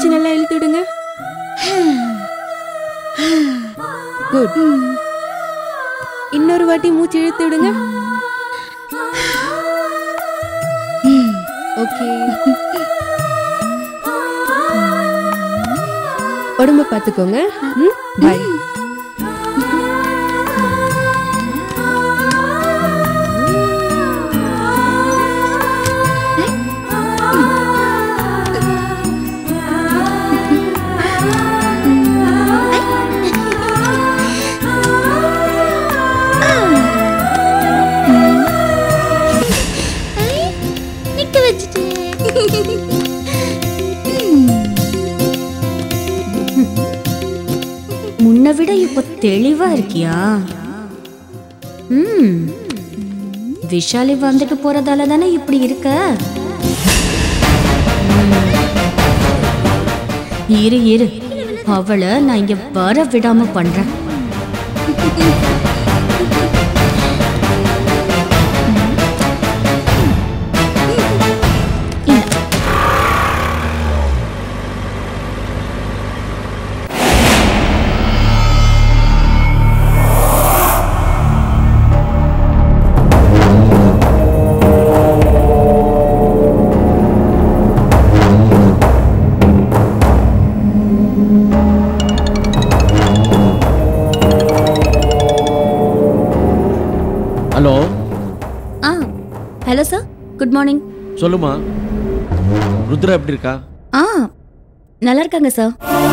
மூச்சு நல்லா இழுத்து விடுங்க குட் இன்னொரு வாட்டி மூச்சு இழுத்து விடுங்க ஓகே உடம்ப பார்த்துக்கோங்க பாய் நிக்க வச்சுட்டு முன்ன விட இப்போ தெளிவா இருக்கியா ம் விஷாலி வந்துட்டு போறதால தானே இப்படி இருக்க ம். இரு இரு அவளை நான் இங்க வர விடாம பண்றேன் hello ah hello sir good morning சொல்லுமா ருத்ரா எப்படி இருக்கா ஆ நல்லா இருக்காங்க சார்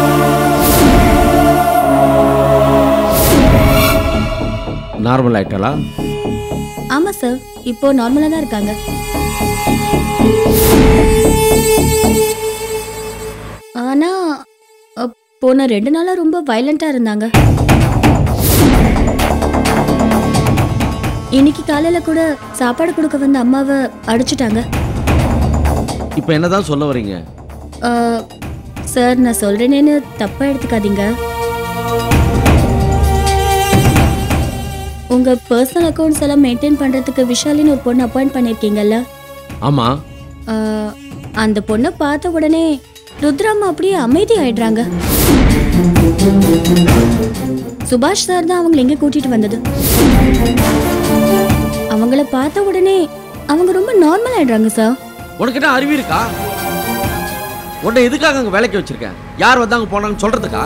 நார்மல் ஆயிட்டாளா ஆமா சார் இப்போ நார்மலா தான் இருக்காங்க ஆனா அ, போன ரெண்டு நாளா ரொம்ப வயலண்டா இருந்தாங்க இன்னைக்கு காலையில கூட சாப்பாடு கொடுக்க வந்த அம்மாவை அடிச்சிட்டாங்க இப்போ என்னதான் சொல்ல வரீங்க ஆ, சார் நான் சொல்றேனேன்னு தப்பா எடுத்துக்காதீங்க உங்க பர்சனல் அக்கவுண்ட்ஸ் எல்லாம் மெயின்டைன் பண்றதுக்கு விஷாலின்னு ஒரு பொண்ணு அப்பாயிண்ட் பண்ணிருக்கீங்கல்ல ஆமா ஆ, அந்த பொண்ணை பார்த்த உடனே ருத்ராமா அப்படியே அமைதி ஆயிடுறாங்க சுபாஷ் சார் தான் அவங்களை எங்க கூட்டிட்டு வந்தது அவங்கள பார்த்த உடனே அவங்க ரொம்ப நார்மல் ஆயிடுறாங்க சார் உனக்கு என்ன அறிவு இருக்கா உன்னை எதுக்காக அங்க வேலைக்கு வச்சிருக்கேன் யார் வந்தாங்க போனாங்கன்னு சொல்றதுக்கா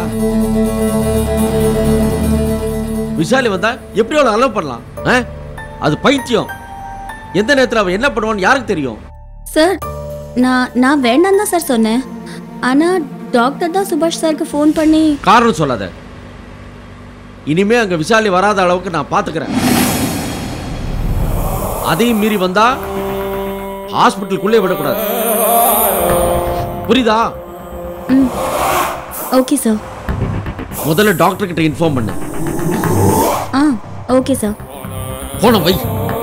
விசாலி வந்தா எப்படி அவளை அலோவ் பண்ணலாம் ஆ? அது பைத்தியம் எந்த நேரத்தில் அவன் என்ன பண்ணுவான்னு யாருக்கு தெரியும் சார் நான் நான் வேண்டாம் தான் சார் சொன்னேன் ஆனா டாக்டர் தான் சுபாஷ் சாருக்கு ஃபோன் பண்ணி காரணம் சொல்லாத இனிமே அங்க விசாலி வராத அளவுக்கு நான் பாத்துக்கிறேன் அதையும் மீறி வந்தா ஹாஸ்பிட்டலுக்குள்ளே விடக்கூடாது புரியுதா ம் ஓகே சார் முதல்ல டாக்டர் கிட்ட இன்ஃபார்ம் பண்ணு ஆ ஓகே சார் போன வை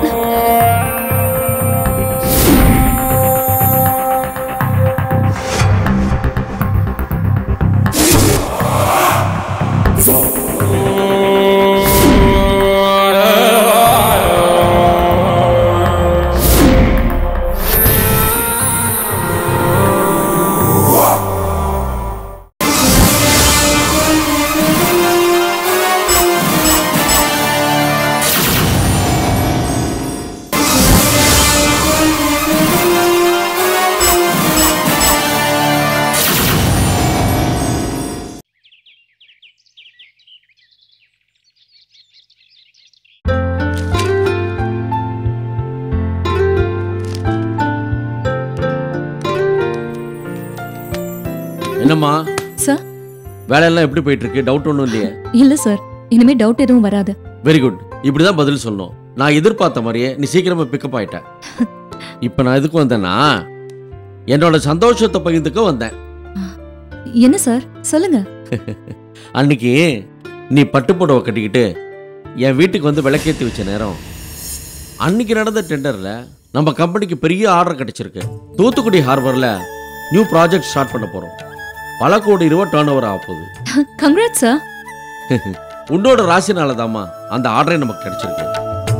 என்னம்மா சார் வேலையெல்லாம் எப்படி போயிட்டு இருக்கு டவுட் ஒன்றும் இல்லையே இல்ல சார் இனிமே டவுட் எதுவும் வராது வெரி குட் இப்படிதான் பதில் சொல்லணும் நான் எதிர்பார்த்த மாதிரியே நீ சீக்கிரமா பிக்கப் ஆயிட்ட இப்போ நான் எதுக்கு வந்தேன்னா என்னோட சந்தோஷத்தை பகிர்ந்துக்க வந்தேன் என்ன சார் சொல்லுங்க அன்னைக்கு நீ பட்டுப்புடவை கட்டிக்கிட்டு என் வீட்டுக்கு வந்து விளக்கேற்றி வச்ச நேரம் அன்னைக்கு நடந்த டெண்டரில் நம்ம கம்பெனிக்கு பெரிய ஆர்டர் கிடைச்சிருக்கு தூத்துக்குடி ஹார்பரில் நியூ ப்ராஜெக்ட் ஸ்டார்ட் பண்ண போகிறோம் பல கோடி ரூபா டேர்ன் ஓவர் ஆக போகுது கங்க்ராட் சார் உன்னோட ராசினால தாம்மா அந்த ஆர்டரே நமக்கு கிடைச்சிருக்கு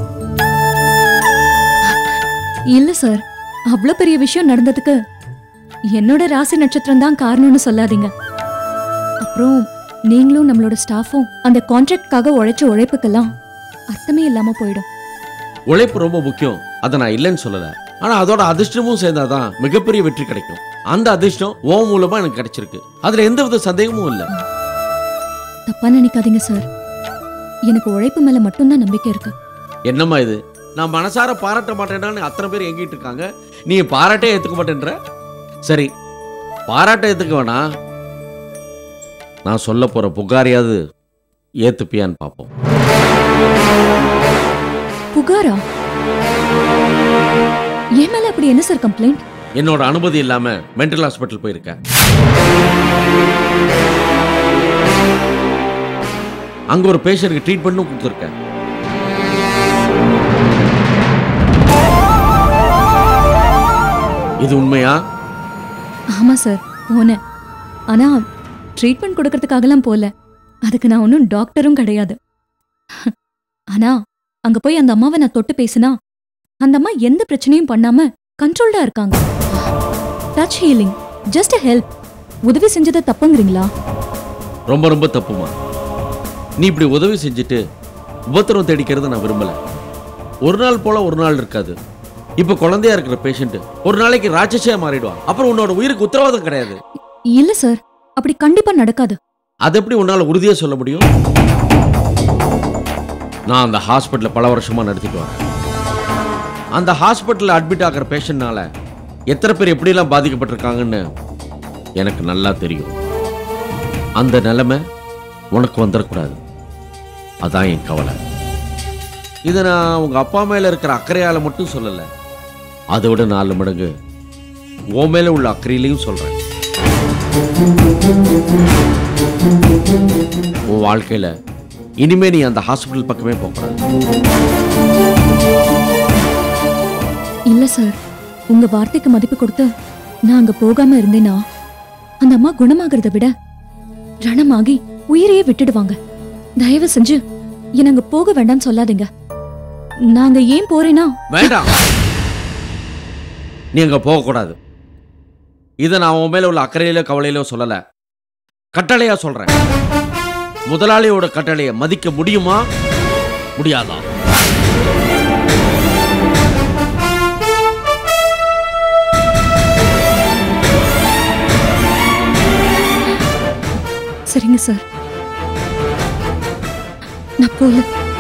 இல்ல சார் அவ்வளவு பெரிய விஷயம் நடந்ததுக்கு என்னோட ராசி நட்சத்திரம் தான் காரணம்னு சொல்லாதீங்க அப்புறம் நீங்களும் நம்மளோட ஸ்டாஃபும் அந்த கான்ட்ராக்ட்காக உழைச்ச உழைப்புக்கெல்லாம் அர்த்தமே இல்லாம போயிடும் உழைப்பு ரொம்ப முக்கியம் அதை நான் இல்லைன்னு சொல்லல ஆனா அதோட அதிர்ஷ்டமும் சேர்ந்தாதான் மிகப்பெரிய வெற்றி கிடைக்கும் அந்த அதிர்ஷ்டம் ஓ மூலமா எனக்கு கிடைச்சிருக்கு அதுல எந்த வித சந்தேகமும் இல்லை தப்பா நினைக்காதீங்க சார் எனக்கு உழைப்பு மேல மட்டும்தான் நம்பிக்கை இருக்கு என்னம்மா இது நான் மனசார பாராட்ட மாட்டேனான்னு அத்தனை பேர் எங்கிட்டு இருக்காங்க நீ பாராட்டே ஏத்துக்க மாட்டேன்ற சரி பாராட்ட ஏத்துக்க வேணாம் நான் சொல்ல போற புகாரையாவது ஏத்துப்பியான்னு பார்ப்போம் புகாரா என் மேல அப்படி என்ன சார் கம்ப்ளைண்ட் என்னோட அனுமதி இல்லாம மென்டல் ஹாஸ்பிட்டல் போயிருக்கேன் அங்க ஒரு பேஷண்ட்க்கு ட்ரீட்மெண்ட்டும் கொடுத்துருக்கேன் இது உண்மையா ஆமா சார் போனேன் ஆனா ட்ரீட்மெண்ட் கொடுக்கறதுக்காகலாம் போல அதுக்கு நான் ஒன்றும் டாக்டரும் கிடையாது ஆனா அங்க போய் அந்த அம்மாவை நான் தொட்டு பேசினா அந்த அம்மா எந்த பிரச்சனையும் பண்ணாம கண்ட்ரோல்டா இருக்காங்க டச் ஹீலிங் ஜஸ்ட் ஹெல்ப் உதவி செஞ்சதை தப்புங்கிறீங்களா ரொம்ப ரொம்ப தப்புமா நீ இப்படி உதவி செஞ்சுட்டு உபத்திரம் தேடிக்கிறத நான் விரும்பல ஒரு நாள் போல ஒரு நாள் இருக்காது இப்ப குழந்தையா இருக்கிற பேஷண்ட் ஒரு நாளைக்கு ராட்சசியா மாறிடுவான் அப்புறம் உன்னோட உயிருக்கு உத்தரவாதம் கிடையாது இல்ல சார் அப்படி கண்டிப்பா நடக்காது அது எப்படி உன்னால உறுதியா சொல்ல முடியும் நான் அந்த ஹாஸ்பிட்டல்ல பல வருஷமா நடத்திட்டு வரேன் அந்த ஹாஸ்பிட்டல்ல அட்மிட் ஆகிற பேஷண்ட்னால எத்தனை பேர் எப்படிலாம் பாதிக்கப்பட்டிருக்காங்கன்னு எனக்கு நல்லா தெரியும் அந்த நிலைமை உனக்கு வந்துடக்கூடாது அதான் என் கவலை இதை நான் உங்க அப்பா மேல இருக்கிற அக்கறையால மட்டும் சொல்லல அதை விட நாலு மடங்கு உன் மேல உள்ள அக்கறையிலையும் சொல்றேன் உன் வாழ்க்கையில இனிமே நீ அந்த ஹாஸ்பிட்டல் பக்கமே போகக்கூடாது இல்ல சார் உங்க வார்த்தைக்கு மதிப்பு கொடுத்து நான் அங்க போகாம இருந்தேனா அந்த அம்மா குணமாகறத விட ரணமாகி உயிரையே விட்டுடுவாங்க தயவு செஞ்சு என்ன அங்க போக வேண்டாம்னு சொல்லாதீங்க நாங்க ஏன் போறேன்னா வேண்டாம் நீ அங்க போகக்கூடாது இதை நான் உன் மேல உள்ள அக்கறையிலோ கவலையிலோ சொல்லல கட்டளையா சொல்றேன் முதலாளியோட கட்டளையை மதிக்க முடியுமா முடியாதா சரிங்க சார் நான் போல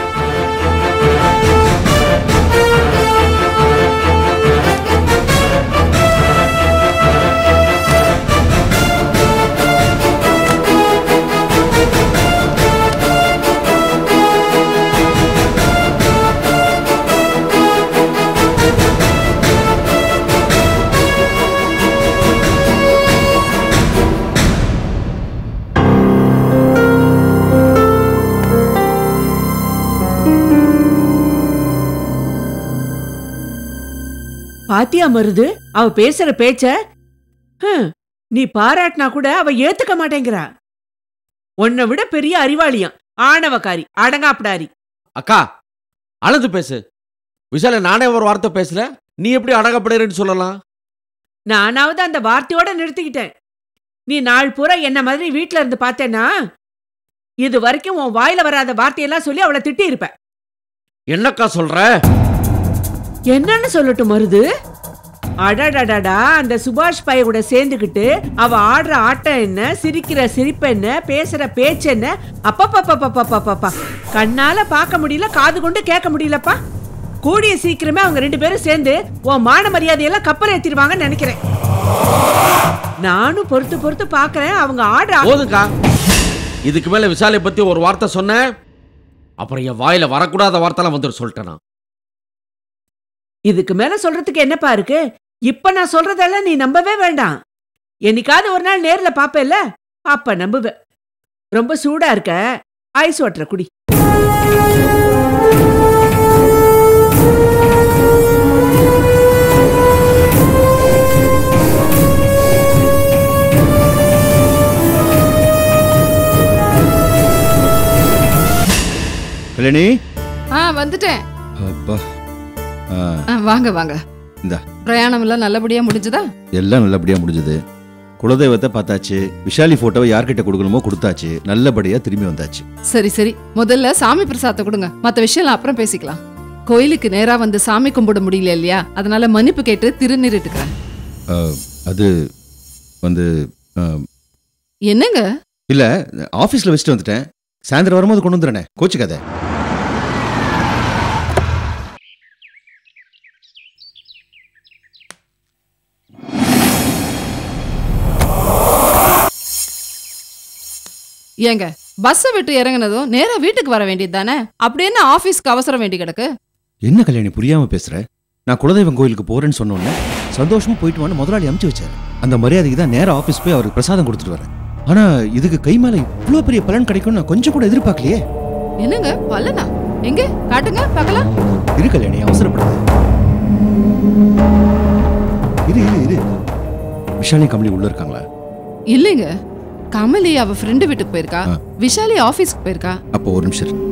பாத்தியா மருது அவ பேசுற பேச்ச ஹம், நீ பாராட்டினா கூட அவ ஏத்துக்க மாட்டேங்கிறா உன்னை விட பெரிய அறிவாளியாம் ஆணவக்காரி அடங்காப்பிடாரி அக்கா அளந்து பேசு விஷால நானே ஒரு வார்த்தை பேசல நீ எப்படி அடங்கப்படுறேன்னு சொல்லலாம் நானாவது அந்த வார்த்தையோட நிறுத்திக்கிட்டேன் நீ நாள் பூரா என்ன மாதிரி வீட்ல இருந்து பார்த்தேன்னா இது வரைக்கும் உன் வாயில வராத வார்த்தையெல்லாம் சொல்லி அவளை திட்டி இருப்ப என்னக்கா சொல்ற என்னன்னு சொல்லட்டும் மருது அடடடடா அந்த சுபாஷ் பைய கூட சேர்ந்துக்கிட்டு அவ ஆடுற ஆட்டம் என்ன சிரிக்கிற சிரிப்பு என்ன பேசுற பேச்சு என்ன அப்பப்பப்பப்பப்பப்பப்பா கண்ணால பார்க்க முடியல காது கொண்டு கேட்க முடியலப்பா கூடிய சீக்கிரமே அவங்க ரெண்டு பேரும் சேர்ந்து உன் மான மரியாதையெல்லாம் கப்பல் ஏத்திடுவாங்கன்னு நினைக்கிறேன் நானும் பொறுத்து பொறுத்து பார்க்கறேன் அவங்க ஆடுற ஆ- போதுக்கா இதுக்கு மேல விஷாலை பத்தி ஒரு வார்த்தை சொன்ன அப்புறம் என் வாயில வரக்கூடாத வார்த்தைலாம் வந்துட்டு சொல்லிட்டேன் நான் இதுக்கு மேல சொல்றதுக்கு என்னப்பா இருக்கு இப்ப நான் சொல்றதெல்லாம் நீ நம்பவே வேண்டாம் என்னைக்காவது ஒரு நாள் நேர்ல பாப்பேல்ல அப்ப நம்புவ ரொம்ப சூடா இருக்க ஐஸ் வாட்டர் குடி கல்யாணி ஆ வந்துட்டேன் அப்பா ஆ ஆ, வாங்க வாங்க இந்தா பிரயாணம் எல்லாம் நல்லபடியா முடிஞ்சதா எல்லாம் நல்லபடியா முடிஞ்சது குலதெய்வத்தை பார்த்தாச்சு விஷாலி போட்டோவை யார்கிட்ட கொடுக்கணுமோ கொடுத்தாச்சு நல்லபடியா திரும்பி வந்தாச்சு சரி சரி முதல்ல சாமி பிரசாதத்தை கொடுங்க மத்த விஷயம் அப்புறம் பேசிக்கலாம் கோயிலுக்கு நேரா வந்து சாமி கும்பிட முடியல இல்லையா அதனால மன்னிப்பு கேட்டு திருநீரிட்டுக்கிறேன் அஹ், அது வந்து அஹ், என்னங்க இல்ல ஆபீஸ்ல வச்சுட்டு வந்துட்டேன் சாயந்தரம் வரும்போது கொண்டு வந்துடுறேனே கோச்சுக்காத ஏங்க பஸ்ஸை விட்டு இறங்குனதும் நேரா வீட்டுக்கு வர வேண்டியது தானே அப்படி என்ன ஆபீஸ்க்கு அவசரம் வேண்டி கிடக்கு என்ன கல்யாணி புரியாம பேசுற நான் குலதெய்வம் கோயிலுக்கு போறேன்னு சொன்னோன்னே சந்தோஷமா போயிட்டு வான்னு முதலாளி அமுச்சு வச்சாரு அந்த மரியாதைக்கு தான் நேரா ஆபீஸ் போய் அவருக்கு பிரசாதம் கொடுத்துட்டு வரேன் ஆனா இதுக்கு கை மேல இவ்வளோ பெரிய பலன் கிடைக்கும்னு நான் கொஞ்சம் கூட எதிர்பார்க்கலையே என்னங்க பல்லனா எங்க காட்டுங்க பார்க்கலாம் இரு கல்யாணி அவசரப்படாத இரு இரு இரு விஷாலி கமலி உள்ள இருக்காங்களா இல்லைங்க கமலி அவ ஃப்ரெண்டு வீட்டுக்கு போயிருக்கா ஆ. விஷாலி ஆபீஸ்க்கு போயிருக்கா அப்போ ஒரு நிமிஷம் இரு.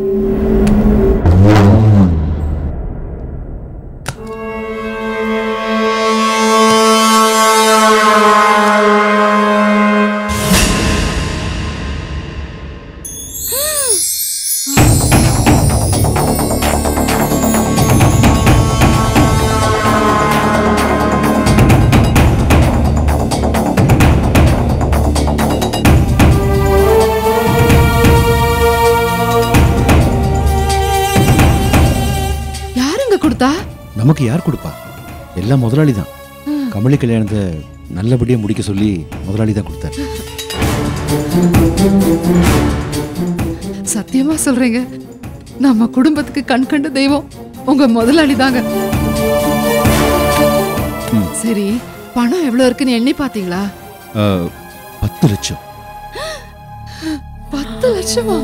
யாருங்க கொடுத்தா நமக்கு யார் கொடுப்பா எல்லாம் முதலாளி தான் கமலி கல்யாணத்தை நல்லபடியா முடிக்க சொல்லி முதலாளி தான் கொடுத்தாரு சத்தியமா சொல்றீங்க நம்ம குடும்பத்துக்கு கண் கண்ட தெய்வம் உங்க முதலாளி தாங்க ம். சரி பணம் எவ்வளவு இருக்குன்னு எண்ணி பாத்தீங்களா அஹ், பத்து லட்சம் பத்து லட்சமா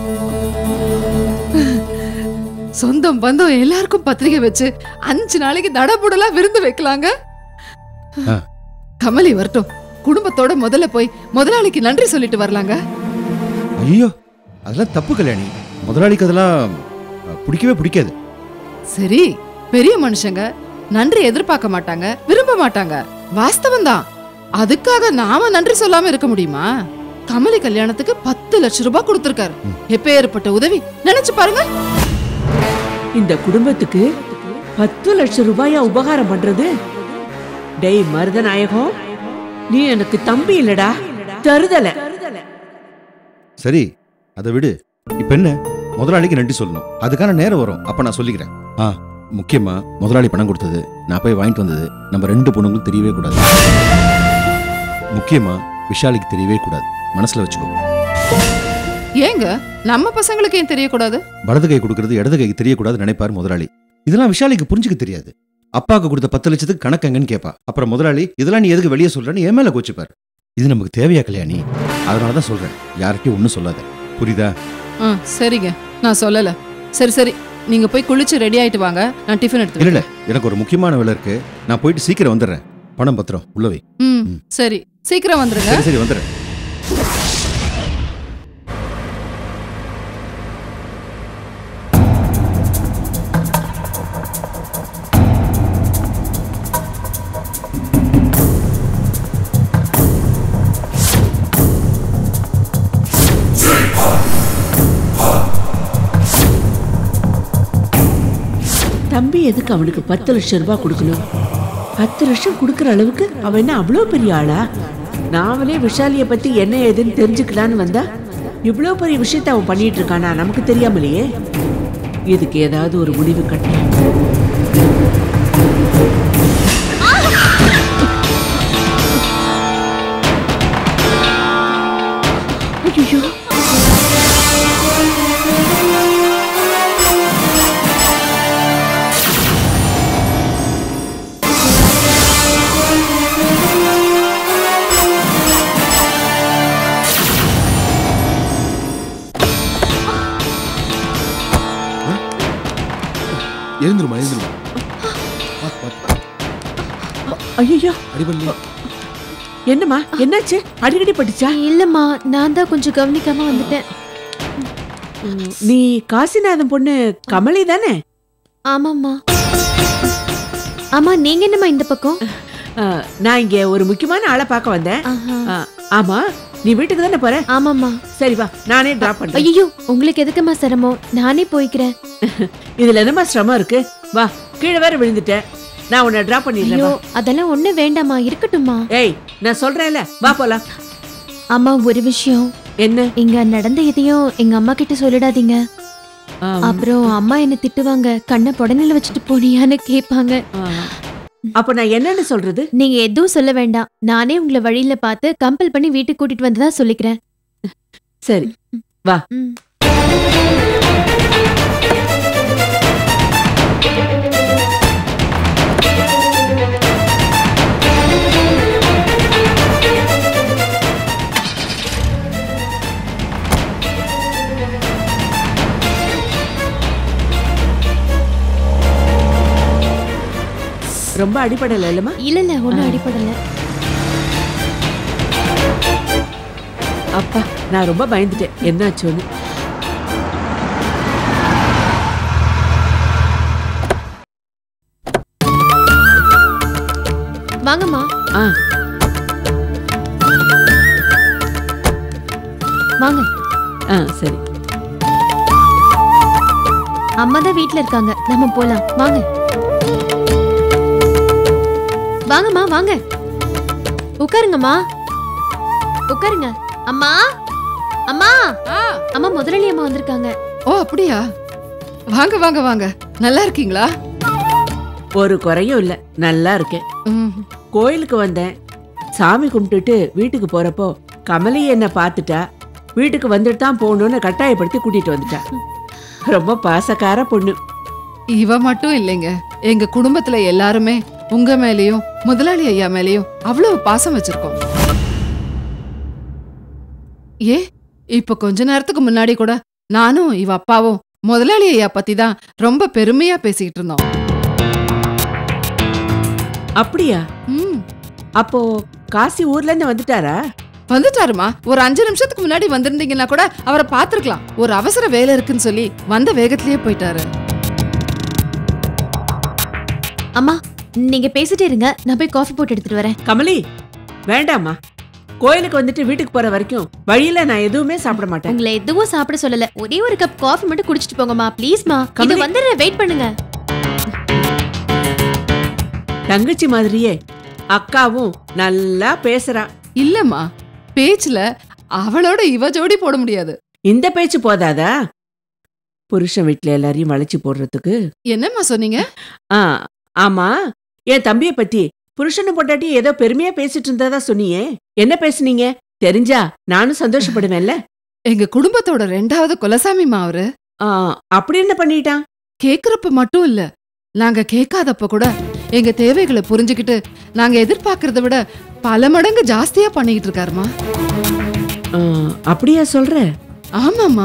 சொந்தம் பந்தம் எல்லாருக்கும் பத்திரிகை வச்சு அஞ்சு நாளைக்கு தடபுடலா விருந்து வைக்கலாங்க ஆ. கமலி வரட்டும் குடும்பத்தோட முதல்ல போய் முதலாளிக்கு நன்றி சொல்லிட்டு வரலாங்க ஐயோ அதெல்லாம் தப்பு கல்யாணி முதலாளிக்கு அதெல்லாம் அஹ், பிடிக்கவே பிடிக்காது சரி பெரிய மனுஷங்க நன்றி எதிர்பார்க்க மாட்டாங்க விரும்ப மாட்டாங்க வாஸ்தவம் தான் அதுக்காக நாம நன்றி சொல்லாம இருக்க முடியுமா கமலி கல்யாணத்துக்கு பத்து லட்சம் ரூபாய் கொடுத்திருக்காரு எப்பேற்பட்ட உதவி நினைச்சு பாருங்க இந்த குடும்பத்துக்கு பத்து லட்சம் ரூபாயா உபகாரம் பண்றது டேய் மருதநாயகம் நீ எனக்கு தம்பி இல்லடா தருதலை சரி அதை விடு இப்ப என்ன முதலாளிக்கு நன்றி சொல்லணும் அதுக்கான நேரம் வரும் அப்ப நான் சொல்லிக்கிறேன் ஆ முக்கியமா முதலாளி பணம் கொடுத்தது நான் போய் வாங்கிட்டு வந்தது நம்ம ரெண்டு பொண்ணுங்களும் தெரியவே கூடாது முக்கியமா விஷாலிக்கு தெரியவே கூடாது மனசுல வச்சுக்கோ ஏங்க நம்ம பசங்களுக்கு ஏன் தெரியக்கூடாது வலது கை கொடுக்கறது இடது கைக்கு தெரியக்கூடாதுன்னு நினைப்பார் முதலாளி இதெல்லாம் விஷாலிக்கு புரிஞ்சுக்க தெரியாது அப்பாவுக்கு கொடுத்த பத்து லட்சத்துக்கு கணக்கு எங்கன்னு கேட்பா அப்புறம் முதலாளி இதெல்லாம் நீ எதுக்கு வெளியே சொல்றேன்னு என் மேல கோச்சுப்பார் இது நமக்கு தேவையா கல்யாணி அதனால தான் சொல்றேன் யார்கிட்டயும் ஒன்றும் சொல்லாத புரியுதா ஆ சரிங்க நான் சொல்லல சரி சரி நீங்க போய் குளிச்சு ரெடி ஆயிட்டு வாங்க நான் டிஃபன் எடுத்து இல்ல இல்ல வைக்கிறேன். எனக்கு ஒரு முக்கியமான வேலை இருக்கு நான் போயிட்டு சீக்கிரம் வந்துடுறேன் பணம் பத்திரம் உள்ள வை ம் சரி சீக்கிரம் வந்துருங்க சரி சரி வந்துடுறேன் தம்பி எதுக்கு அவனுக்கு பத்து லட்சம் ரூபாய் கொடுக்கணும் பத்து லட்சம் கொடுக்குற அளவுக்கு அவன் என்ன அவ்வளோ பெரிய ஆளா நாமளே விஷாலியை பத்தி என்ன ஏதுன்னு தெரிஞ்சுக்கலான்னு வந்தா இவ்வளோ பெரிய விஷயத்த அவன் பண்ணிட்டு இருக்கானா நமக்கு தெரியாமலையே இதுக்கு ஏதாவது ஒரு முடிவு கட்டணும் ஐயோ எழுந்துருமா எழுந்துருமா பாத்து பாத்து ஐயோ அடிபல்லி என்னம்மா என்னாச்சு அடிக்கடி பட்டுச்சா இல்லம்மா நான் தான் கொஞ்சம் கவனிக்காம வந்துட்டேன் நீ காசிநாதன் பொண்ணு கமலி தானே ஆமாம்மா ஆமா நீங்க என்னம்மா இந்த பக்கம் ஆ, நான் இங்க ஒரு முக்கியமான ஆளை பார்க்க வந்தேன் ஆஹா. ஆ, ஆமா நீ வீட்டுக்கு தானே போற ஆமாம்மா சரி வா நானே டிராப் பண்றேன் ஐயோ உங்களுக்கு எதுக்குமா சிரமம் நானே போய்க்கிறேன் இதுல என்னமா சிரமம் இருக்கு வா கீழே வேற விழுந்துட்டேன் நான் உன்னை டிராப் பண்ணிடுறேன் ஐயோ வா. அதெல்லாம் ஒண்ணு வேண்டாம்மா இருக்கட்டும்மா ஏய் நான் சொல்றேன்ல வா போலாம் அம்மா ஒரு விஷயம் என்ன இங்க நடந்த எதையும் எங்க அம்மா கிட்ட சொல்லிடாதீங்க ஆம், அப்புறம் அம்மா என்ன திட்டுவாங்க கண்ணை புடனில வச்சுட்டு போனியான்னு கேட்பாங்க ஆ. அப்ப நான் என்னன்னு சொல்றது நீங்க எதுவும் சொல்ல வேண்டாம் நானே உங்களை வழியில பார்த்து கம்பல் பண்ணி வீட்டுக்கு கூட்டிட்டு வந்ததா சொல்லிக்கிறேன் சரி ம். ரொம்ப அடிப்படல இல்லம்மா இல்ல இல்ல ஒண்ணும் அடிப்படல அப்பா நான் ரொம்ப பயந்துட்டேன் என்னாச்சுன்னு வாங்கம்மா ஆ வாங்க ஆ சரி அம்மா தான் வீட்ல இருக்காங்க நம்ம போலாம் வாங்க வாங்கம்மா வாங்க உட்காருங்கம்மா உட்காருங்க அம்மா அம்மா ஆ, அம்மா முதலாளி அம்மா வந்திருக்காங்க ஓ அப்படியா வாங்க வாங்க வாங்க நல்லா இருக்கீங்களா ஒரு குறையும் இல்ல நல்லா இருக்கேன் ம், கோயிலுக்கு வந்தேன் சாமி கும்பிட்டுட்டு வீட்டுக்கு போறப்போ கமலி என்ன பார்த்துட்டா வீட்டுக்கு வந்துட்டு தான் போகணும்னு கட்டாயப்படுத்தி கூட்டிட்டு வந்துட்டா ரொம்ப பாசக்கார பொண்ணு இவ மட்டும் இல்லைங்க எங்க குடும்பத்துல எல்லாருமே உங்க மேலயும் முதலாளி ஐயா மேலயும் அவ்வளவு பாசம் வச்சிருக்கோம் ஏ இப்ப கொஞ்ச நேரத்துக்கு முன்னாடி கூட நானும் இவ அப்பாவும் முதலாளி ஐயா பத்தி தான் ரொம்ப பெருமையா பேசிக்கிட்டு இருந்தோம் அப்படியா ம் அப்போ காசி ஊர்ல இருந்து வந்துட்டாரா வந்துட்டாருமா ஒரு அஞ்சு நிமிஷத்துக்கு முன்னாடி வந்திருந்தீங்கன்னா கூட அவரை பார்த்திருக்கலாம் ஒரு அவசர வேலை இருக்குன்னு சொல்லி வந்த வேகத்திலேயே போயிட்டாரு அம்மா நீங்க பேசிட்டே இருங்க நான் போய் காஃபி போட்டு எடுத்துட்டு வரேன் கமலி வேண்டாம்மா கோயிலுக்கு வந்துட்டு வீட்டுக்கு போற வரைக்கும் வழியில நான் எதுவுமே சாப்பிட மாட்டேன் உங்களை எதுவும் சாப்பிட சொல்லல ஒரே ஒரு கப் காஃபி மட்டும் குடிச்சிட்டு போங்கம்மா ப்ளீஸ்மா இது கமலி. வந்துடுறேன் வெயிட் பண்ணுங்க தங்கச்சி மாதிரியே அக்காவும் நல்லா பேசுறா இல்லம்மா பேச்சுல அவளோட இவ ஜோடி போட முடியாது இந்த பேச்சு போதாதா புருஷன் வீட்டுல எல்லாரையும் வளைச்சு போடுறதுக்கு என்னம்மா சொன்னீங்க ஆ ஆமா என் தம்பிய பத்தி புருஷனை பொண்டாட்டி ஏதோ பெருமையா பேசிட்டு இருந்ததா சொன்னியே என்ன பேசுனீங்க தெரிஞ்சா நானும் சந்தோஷப்படுவேன்ல எங்க குடும்பத்தோட ரெண்டாவது குலசாமிமா அவரு ஆ, அப்படி என்ன பண்ணிட்டான் கேக்குறப்ப மட்டும் இல்ல நாங்க கேட்காதப்ப கூட எங்க தேவைகளை புரிஞ்சுக்கிட்டு நாங்க எதிர்பார்க்கறத விட பல மடங்கு ஜாஸ்தியா பண்ணிக்கிட்டு இருக்காருமா ஆ, அப்படியா சொல்ற ஆமாம்மா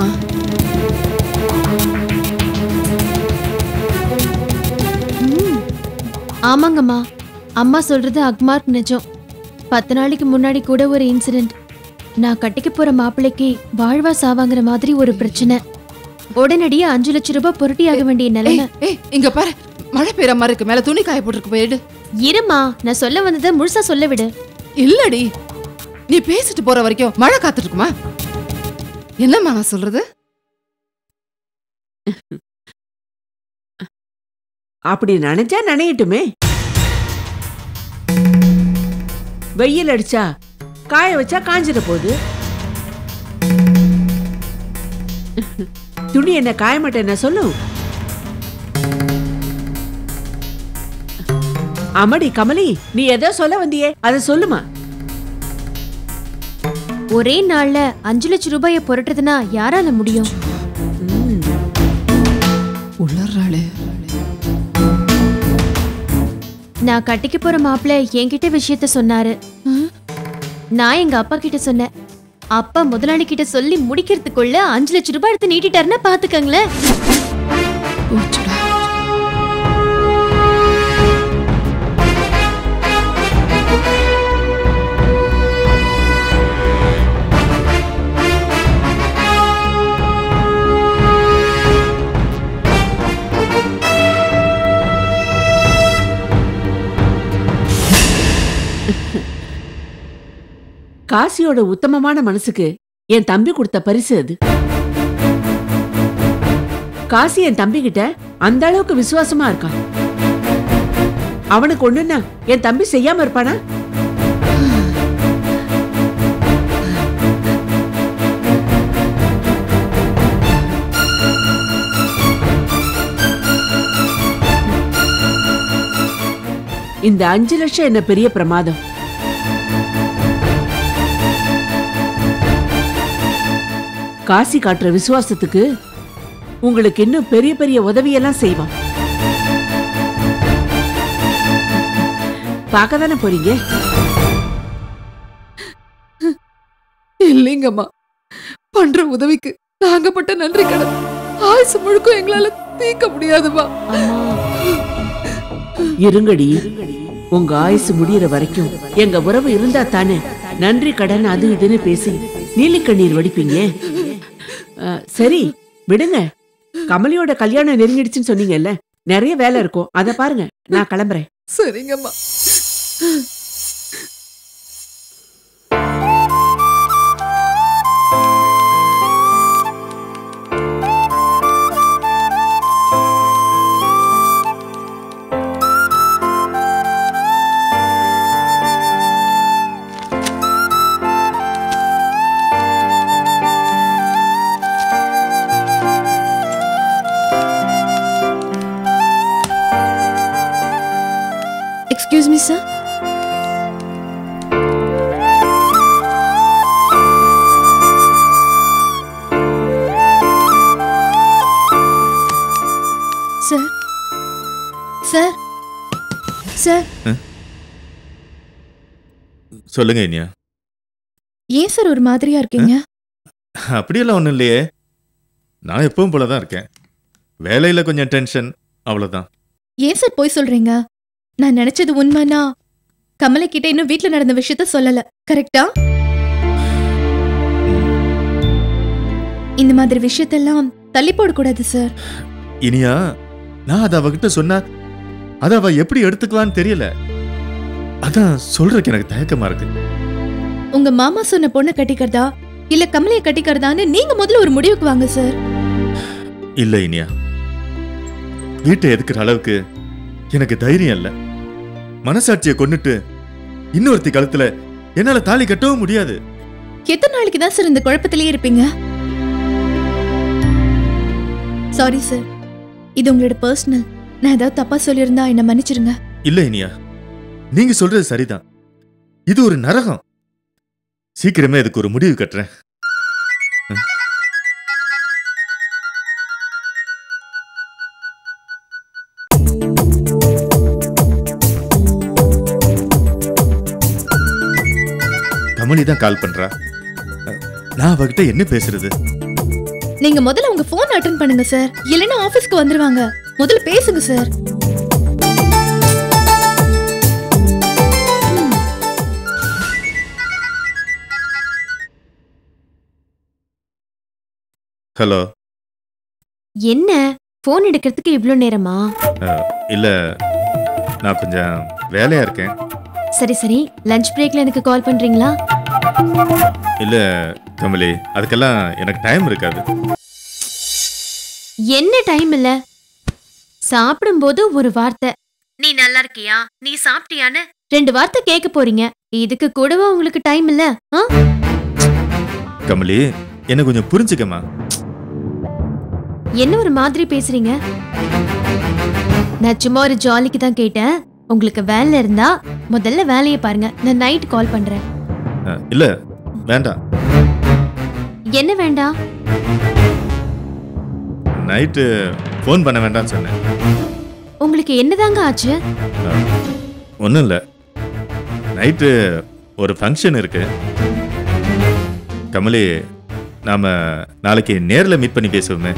ஆமாங்கம்மா அம்மா சொல்றது அக்மார்க் நிஜம் பத்து நாளைக்கு முன்னாடி கூட ஒரு இன்சிடென்ட் நான் கட்டிக்க போற மாப்பிள்ளைக்கு வாழ்வா சாவாங்கிற மாதிரி ஒரு பிரச்சனை உடனடியே அஞ்சு லட்சம் ரூபாய் புரட்டியாக வேண்டிய ஏய் நிலைமை ஏய் இங்க பாரு மழை பெய்யற மாதிரி இருக்கு மேல துணி காய போட்டுருக்கு போயிடு இருமா நான் சொல்ல வந்ததை முழுசா சொல்ல விடு இல்லடி நீ பேசிட்டு போற வரைக்கும் மழை காத்துட்டு இருக்குமா என்னம்மா நான் சொல்றது அப்படி நினைச்சா நினையட்டுமே வெயில் அடிச்சா காய வச்சா காஞ்சிட போகுது துணி என்ன காய மாட்டேன் என்ன சொல்லும் அமடி கமலி நீ ஏதோ சொல்ல வந்தியே அதை சொல்லுமா ஒரே நாள்ல அஞ்சு லட்சம் ரூபாயை புரட்டுறதுனா யாரால முடியும் ம், உளறாளே நான் கட்டிக்க போற மாப்பிள்ளை என்கிட்ட விஷயத்த சொன்னாரு நான் எங்க அப்பா கிட்ட சொன்னேன் அப்பா முதலாளி கிட்ட சொல்லி முடிக்கிறதுக்குள்ள அஞ்சு லட்சம் ரூபாய் எடுத்து நீட்டிட்டாருன்னா பாத்துக்கங்களேன் போச்சுடா காசியோட உத்தமமான மனசுக்கு என் தம்பி கொடுத்த பரிசு அது காசி என் தம்பி கிட்ட அந்த அளவுக்கு விசுவாசமா இருக்கான் அவனுக்கு ஒண்ணுன்னா என் தம்பி செய்யாம இருப்பானா இந்த அஞ்சு லட்சம் என்ன பெரிய பிரமாதம் காசி காட்டுற விசுவாசத்துக்கு உங்களுக்கு இன்னும் பெரிய பெரிய உதவியெல்லாம் செய்வான் பார்க்க தானே போறீங்க இல்லைங்கம்மா பண்ற உதவிக்கு நாங்க பட்ட நன்றி கடன் ஆயுசு முழுக்கும் எங்களால தீர்க்க முடியாதுமா இருங்கடி உங்க ஆயுசு முடியற வரைக்கும் எங்க உறவு இருந்தா தானே நன்றி கடன் அது இதுன்னு பேசி நீலிக்கண்ணீர் வடிப்பீங்க அஹ், சரி விடுங்க கமலியோட கல்யாணம் நெருங்கிடுச்சுன்னு சொன்னீங்கல்ல நிறைய வேலை இருக்கும் அத பாருங்க நான் கிளம்புறேன் சரிங்கம்மா excuse me sir sir sir sir சொல்லுங்க இனியா ஏன் சார் ஒரு மாதிரியா இருக்கீங்க அப்படியெல்லாம் ஒன்றும் இல்லையே நான் எப்பவும் போல தான் இருக்கேன் வேலையில் கொஞ்சம் டென்ஷன் அவ்வளோதான் ஏன் சார் போய் சொல்றீங்க நான் நினைச்சது உண்மைனா கமலை கிட்ட இன்னும் வீட்ல நடந்த விஷயத்த சொல்லல கரெக்டா இந்த மாதிரி விஷயத்தெல்லாம் தள்ளி போடக்கூடாது சார் இனியா நான் அதை அவகிட்ட சொன்னா அதை அவ எப்படி எடுத்துக்குவான்னு தெரியல அதான் சொல்றதுக்கு எனக்கு தயக்கமா இருக்கு உங்க மாமா சொன்ன பொண்ணை கட்டிக்கிறதா இல்ல கமலையை கட்டிக்கிறதான்னு நீங்க முதல்ல ஒரு முடிவுக்கு வாங்க சார் இல்ல இனியா வீட்டை எதுக்குற அளவுக்கு எனக்கு தைரியம் இல்ல மனசாட்சியை கொன்னுட்டு இன்னொருத்தி கழுத்துல என்னால தாலி கட்டவும் முடியாது எத்தனை நாளைக்கு தான் சார் இந்த குழப்பத்திலேயே இருப்பீங்க சாரி சார் இது உங்களோட பர்சனல் நான் ஏதாவது தப்பா சொல்லியிருந்தா என்ன மன்னிச்சிருங்க இல்ல இனியா நீங்க சொல்றது சரிதான் இது ஒரு நரகம் சீக்கிரமே இதுக்கு ஒரு முடிவு கட்டுறேன் கமலி தான் கால் பண்றா நான் அவகிட்ட என்ன பேசுறது நீங்க முதல்ல உங்க போன் அட்டன் பண்ணுங்க சார் இல்லைன்னா ஆபீஸ்க்கு வந்துருவாங்க முதல்ல பேசுங்க சார் ஹலோ என்ன போன் எடுக்கிறதுக்கு இவ்ளோ நேரமா இல்ல நான் கொஞ்சம் வேலையா இருக்கேன் சரி சரி லஞ்ச் பிரேக்ல எனக்கு கால் பண்றீங்களா இல்ல கமலி அதுக்கெல்லாம் எனக்கு டைம் இருக்காது என்ன டைம் இல்ல சாப்பிடும்போது ஒரு வார்த்தை நீ நல்லா இருக்கியா நீ சாப்பிட்டியான்னு ரெண்டு வார்த்தை கேட்க போறீங்க இதுக்கு கூடவா உங்களுக்கு டைம் இல்ல ஆ? கமலி என்ன கொஞ்சம் புரிஞ்சுக்கமா என்ன ஒரு மாதிரி பேசுறீங்க நான் சும்மா ஒரு ஜாலிக்கு தான் கேட்டேன் உங்களுக்கு வேலை இருந்தா முதல்ல வேலையை பாருங்க நான் நைட் கால் பண்றேன் அஹ், இல்ல வேண்டாம் என்ன வேண்டாம் நைட்டு ஃபோன் பண்ண வேண்டாம்னு சொன்னேன் உங்களுக்கு என்னதாங்க ஆச்சு ஒன்றும் இல்லை நைட்டு ஒரு ஃபங்க்ஷன் இருக்கு கமலி நாம நாளைக்கு நேரில் மீட் பண்ணி பேசுவோமே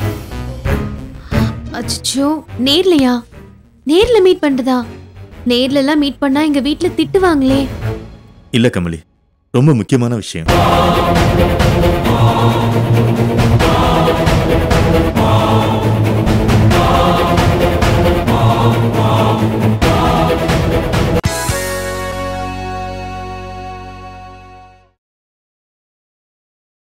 அச்சோ நேர்லயா நேர்ல மீட் பண்றதா நேர்ல எல்லாம் மீட் பண்ணா எங்க வீட்ல திட்டுவாங்களே இல்லை கமலி ரொம்ப முக்கியமான விஷயம்